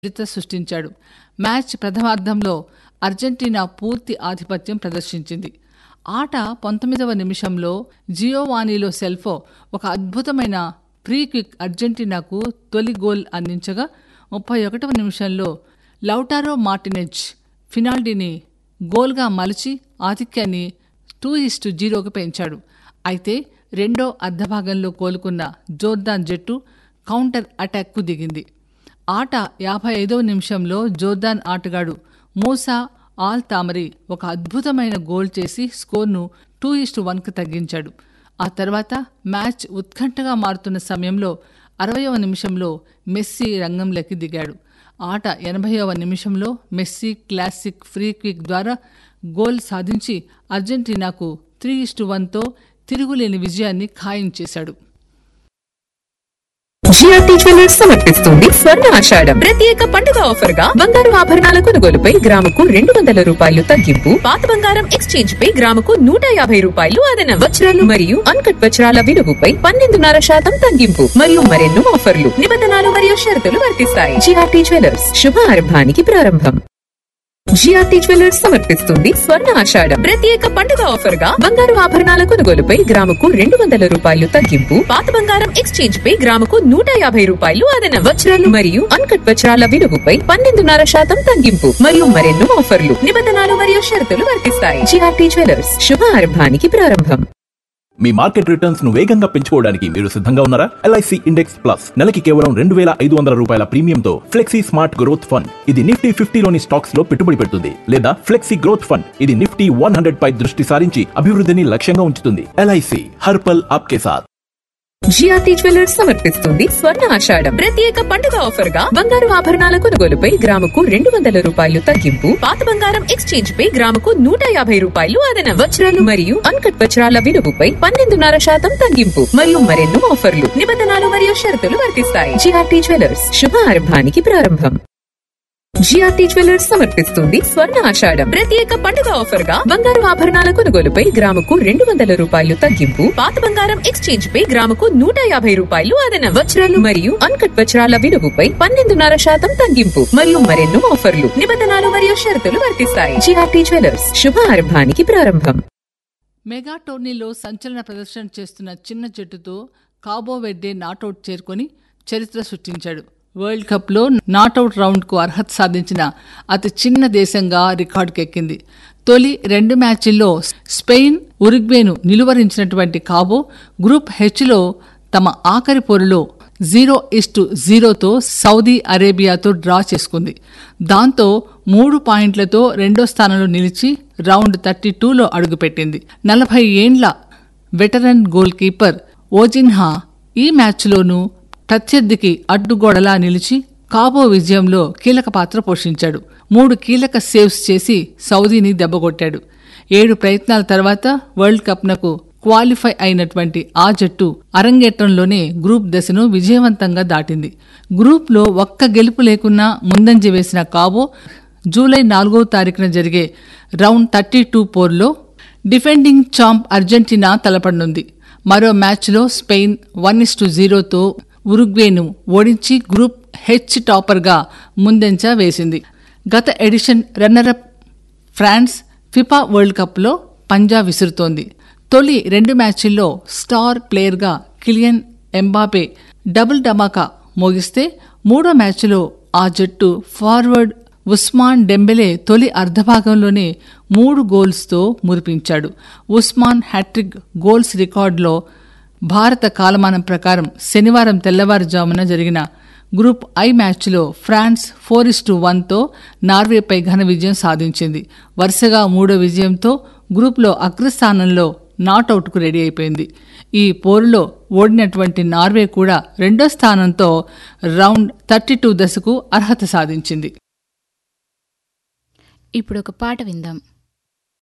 చరిత్ర సృష్టించాడు match ప్రథమార్ధంలో Argentina పూర్తి ఆధిపత్యం ప్రదర్శించింది ఆట పంతొమ్మిదవ నిమిషంలో జియోవానీలో సెల్ఫో ఒక అద్భుతమైన ప్రీ క్విక్ అర్జెంటీనాకు తొలి గోల్ అందించగా ముప్పై ఒకటవ నిమిషంలో లౌటారో మార్టినెజ్ ఫినాల్డీని గోల్గా మలిచి ఆధిక్యాన్ని టూ ఇస్టు జీరోకు పెంచాడు అయితే రెండో అర్ధభాగంలో కోలుకున్న జోర్దాన్ జట్టు కౌంటర్ అటాక్కు దిగింది ఆట యాభై ఐదవ నిమిషంలో జోర్దాన్ ఆటగాడు మూసా ఆల్ తామరి ఒక అద్భుతమైన గోల్ చేసి స్కోర్ను టూ ఇస్టు వన్కు తగ్గించాడు ఆ తర్వాత మ్యాచ్ ఉత్కంఠగా మారుతున్న సమయంలో అరవయవ నిమిషంలో మెస్సీ రంగంలోకి దిగాడు ఆట ఎనభైవ నిమిషంలో మెస్సీ క్లాసిక్ ఫ్రీ క్విక్ ద్వారా గోల్ సాధించి అర్జెంటీనాకు త్రీ ఇస్టు వన్తో తిరుగులేని విజయాన్ని ఖాయం చేశాడు జిఆర్టీ జ్యువెలర్స్ సమర్పిస్తుంది స్వర్ణ ఆషాఢం ప్రత్యేక పండుగ ఆఫర్ గా బంగారు ఆభరణాల కొనుగోలుపై గ్రాముకు రెండు వందల రూపాయలు తగ్గింపు పాత బంగారం ఎక్స్చేంజ్ పై గ్రాముకు నూట యాభై రూపాయలు అదన వజ్రాలు మరియు అన్కట్ వజ్రాల విలువపై పన్నెండున్నర శాతం తగ్గింపు మరియు మరెన్నో ఆఫర్లు నిబంధనలు మరియు షరతులు వర్తిస్తాయి జిఆర్టీ జ్యువెలర్స్ శుభారంభానికి ప్రారంభం జిఆర్టీ జ్యువెలర్స్ సమర్పిస్తుంది స్వర్ణ ఆషాఢం ప్రత్యేక పండుగ ఆఫర్ గా బంగారు ఆభరణాల కొనుగోలుపై గ్రాముకు రెండు వందల రూపాయలు తగ్గింపు పాత బంగారం ఎక్స్చేంజ్ పై గ్రాముకు నూట యాభై రూపాయలు అదన వజ్రాలు మరియు అన్కట్ వజ్రాల విలువపై పన్నెండున్నర శాతం తగ్గింపు మరియు మరెన్నో ఆఫర్లు నిబంధనలు మరియు షరతులు వర్తిస్తాయి జిఆర్టీ జ్యువెలర్స్ శుభారంభానికి ప్రారంభం మీ మార్కెట్ రిటర్న్స్ ను వేగంగా పెంచుకోవడానికి మీరు సిద్ధంగా ఉన్నారా ఎల్ఐసి ఇండెక్స్ ప్లస్ నెలకి కేవలం రెండు వేల ఐదు వందల రూపాయల ప్రీమియంతో ఫ్లెక్సీ స్మార్ట్ గ్రోత్ ఫండ్ ఇది నిఫ్టీ ఫిఫ్టీలోని స్టాక్స్ లో పెట్టుబడి పెడుతుంది లేదా ఫ్లెక్సీ గ్రోత్ ఫండ్ ఇది నిఫ్టీ వన్ హండ్రెడ్ పై దృష్టి సారించి అభివృద్ధిని లక్ష్యంగా ఉంచుతుంది ఎల్ఐసి హర్పల్ ఆప్కే సాథ్ జిఆర్టీ జ్యువెలర్స్ సమర్పిస్తుంది స్వర్ణ ఆషాఢం ప్రత్యేక పండుగ ఆఫర్ గా బంగారు ఆభరణాల కొనుగోలుపై గ్రాముకు రెండు వందల రూపాయలు తగ్గింపు పాత బంగారం ఎక్స్చేంజ్ పై గ్రాముకు నూట యాభై రూపాయలు అదన వజ్రాలు మరియు అన్కట్ వజ్రాల విలువపై పన్నెండున్నర శాతం తగ్గింపు మరియు మరెన్నో ఆఫర్లు నిబంధనలు మరియు షరతులు వర్తిస్తాయి జిఆర్టీ జ్యువెలర్స్ శుభారంభానికి ప్రారంభం జిఆర్టీ జ్యువెలర్స్ సమర్పిస్తుంది స్వర్ణ ఆషాఢం ప్రత్యేక పండుగ ఆఫర్ గా బంగారు ఆభరణాల కొనుగోలుపై గ్రాముకు రెండు వందల రూపాయలు తగ్గింపు పాత బంగారం ఎక్స్చేంజ్ పై గ్రాముకు నూట యాభై రూపాయలు అదన వజ్రాలు మరియు అన్కట్ వజ్రాల విలువపై పన్నెండున్నర శాతం తగ్గింపు మరియు మరెన్నో ఆఫర్లు నిబంధనలు మరియు షరతులు వర్తిస్తాయి జిఆర్టీ జ్యువెలర్స్ శుభారంభానికి ప్రారంభం మెగా టోర్నీలో సంచలన ప్రదర్శన చేస్తున్న చిన్న జట్టుతో కాబో వెడ్డే నాటౌట్ చేరుకొని చరిత్ర సృష్టించాడు వరల్డ్ కప్లో నాటౌట్ రౌండ్కు అర్హత సాధించిన అతి చిన్న దేశంగా రికార్డుకెక్కింది తొలి రెండు మ్యాచ్ల్లో స్పెయిన్ ఉరుగ్వేను నిలువరించినటువంటి కాబో గ్రూప్ హెచ్లో తమ ఆఖరి పోరులో జీరో ఇస్టు జీరోతో సౌదీ అరేబియాతో డ్రా చేసుకుంది దాంతో మూడు పాయింట్లతో రెండో స్థానంలో నిలిచి రౌండ్ థర్టీ టూలో అడుగుపెట్టింది నలభై ఏండ్ల వెటరన్ గోల్ కీపర్ ఓజిన్హా ఈ మ్యాచ్లోనూ ప్రత్యర్థికి అడ్డుగోడలా నిలిచి కాబో విజయంలో కీలక పాత్ర పోషించాడు మూడు కీలక సేవ్స్ చేసి సౌదీని దెబ్బకొట్టాడు ఏడు ప్రయత్నాల తర్వాత వరల్డ్ కప్నకు క్వాలిఫై అయినటువంటి ఆ జట్టు అరంగేట్రంలోనే గ్రూప్ దశను విజయవంతంగా దాటింది గ్రూప్లో ఒక్క గెలుపు లేకున్నా ముందంజ వేసిన కాబో జూలై నాలుగో తారీఖున జరిగే రౌండ్ థర్టీ టూ పోర్లో డిఫెండింగ్ చాంప్ అర్జెంటీనా తలపడనుంది మరో మ్యాచ్లో స్పెయిన్ వన్ ఇస్ టు జీరోతో ఉరుగ్వేను ఓడించి గ్రూప్ హెచ్ టాపర్గా ముందంచ వేసింది గత edition runner up France FIFA world కప్లో పంజా విసురుతోంది తొలి రెండు మ్యాచ్ల్లో స్టార్ ప్లేయర్గా కిలియన్ ఎంబాపే డబుల్ డమాకా మోగిస్తే మూడో మ్యాచ్లో ఆ జట్టు ఫార్వర్డ్ ఉస్మాన్ డెంబెలే తొలి అర్ధభాగంలోనే మూడు గోల్స్తో మురిపించాడు ఉస్మాన్ హ్యాట్రిక్ గోల్స్ రికార్డులో భారత కాలమానం ప్రకారం శనివారం తెల్లవారుజామున జరిగిన గ్రూప్ ఐ మ్యాచ్లో ఫ్రాన్స్ ఫోర్ ఇస్ టు వన్తో నార్వేపై ఘన విజయం సాధించింది వరుసగా మూడో విజయంతో గ్రూప్లో అగ్రస్థానంలో నాటౌట్కు రెడీ అయిపోయింది ఈ పోరులో ఓడినటువంటి నార్వే కూడా రెండో స్థానంతో రౌండ్ థర్టీ టూ దశకు అర్హత సాధించింది ఇప్పుడు ఒక పాట విందాం